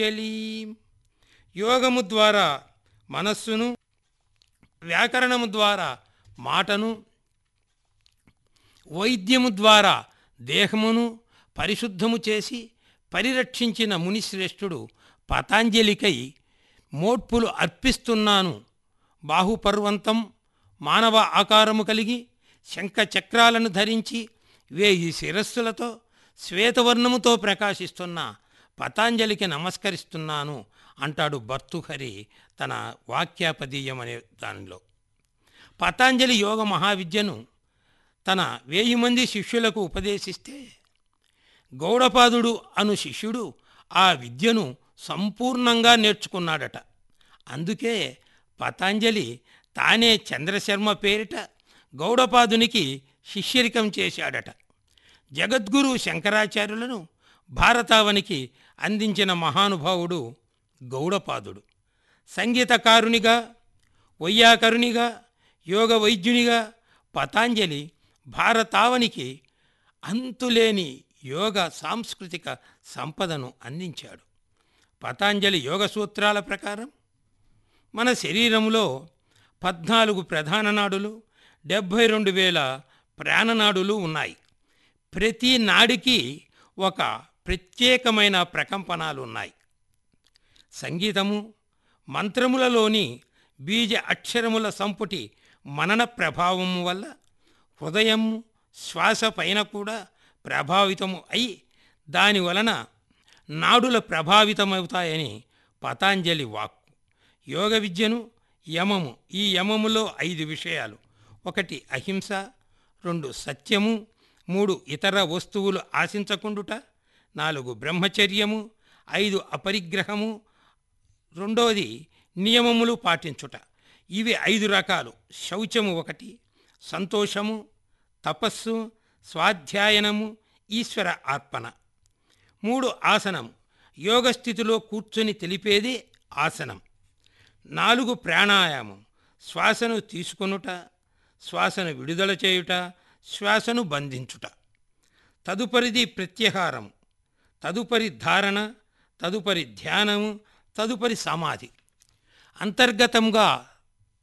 తెలియం. యోగము ద్వారా మనస్సును వ్యాకరణము ద్వారా మాటను వైద్యము ద్వారా దేహమును పరిశుద్ధము చేసి పరిరక్షించిన మునిశ్రేష్ఠుడు పతాంజలికై మోడ్పులు అర్పిస్తున్నాను బాహుపర్వంతం మానవ ఆకారము కలిగి శంఖ చక్రాలను ధరించి వేయి శిరస్సులతో శ్వేతవర్ణముతో ప్రకాశిస్తున్న పతాంజలికి నమస్కరిస్తున్నాను అంటాడు భర్తుహరి తన వాక్యాపదీయం అనే దానిలో పతాంజలి యోగ మహావిద్యను తన వేయి మంది శిష్యులకు ఉపదేశిస్తే గౌడపాదుడు అను శిష్యుడు ఆ విద్యను సంపూర్ణంగా నేర్చుకున్నాడట అందుకే పతాంజలి తానే చంద్రశర్మ పేరిట గౌడపాదునికి శిష్యరికం చేశాడట జగద్గురు శంకరాచార్యులను భారతావనికి అందించిన మహానుభావుడు గౌడపాదుడు సంగీతకారునిగా వైయాకరునిగా యోగ వైద్యునిగా పతాంజలి భారతావనికి అంతులేని యోగ సాంస్కృతిక సంపదను అందించాడు పతాంజలి యోగ సూత్రాల ప్రకారం మన శరీరంలో పద్నాలుగు ప్రధాన నాడులు డెబ్భై రెండు వేల ప్రాణనాడులు ఉన్నాయి ప్రతి నాడికి ఒక ప్రత్యేకమైన ప్రకంపనాలు ఉన్నాయి సంగీతము మంత్రములలోని బీజ అక్షరముల సంపుటి మనన ప్రభావము వల్ల హృదయం శ్వాస పైన కూడా ప్రభావితము అయి దాని వలన నాడుల ప్రభావితమవుతాయని పతాంజలి వాక్కు యోగ విద్యను యమము ఈ యమములో ఐదు విషయాలు ఒకటి అహింస రెండు సత్యము మూడు ఇతర వస్తువులు ఆశించకుండుట నాలుగు బ్రహ్మచర్యము ఐదు అపరిగ్రహము రెండవది నియమములు పాటించుట ఇవి ఐదు రకాలు శౌచము ఒకటి సంతోషము తపస్సు స్వాధ్యాయనము ఈశ్వర ఆత్మన మూడు ఆసనం యోగ స్థితిలో కూర్చొని తెలిపేది ఆసనం నాలుగు ప్రాణాయామం శ్వాసను తీసుకొనుట శ్వాసను విడుదల చేయుట శ్వాసను బంధించుట తదుపరిది ప్రత్యహారం తదుపరి ధారణ తదుపరి ధ్యానము తదుపరి సమాధి అంతర్గతంగా